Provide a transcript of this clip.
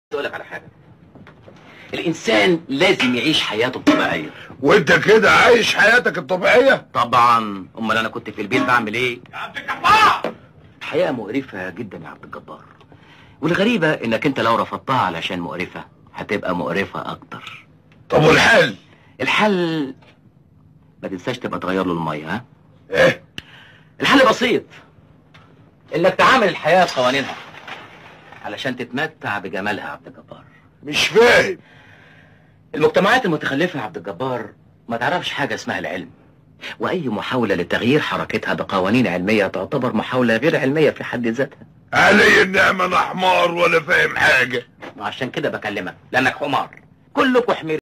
اقول لك على حاجه الانسان لازم يعيش حياته الطبيعيه وانت كده عايش حياتك الطبيعية طبعا امال انا كنت في البيت بعمل ايه يا عبد الجبار الحقيقه مقرفه جدا يا عبد الجبار والغريبه انك انت لو رفضتها علشان مقرفه هتبقى مقرفه اكتر طب والحل الحل ما تنساش تبقى تغير له الميه ها ايه الحل بسيط انك تعامل الحياه بقوانينها علشان تتمتع بجمالها يا عبد الجبار مش فاهم المجتمعات المتخلفة يا عبد الجبار ما تعرفش حاجة اسمها العلم وأي محاولة لتغيير حركتها بقوانين علمية تعتبر محاولة غير علمية في حد ذاتها علي النعمة انا حمار ولا فاهم حاجة وعشان كده بكلمك لأنك حمار كلكم حمير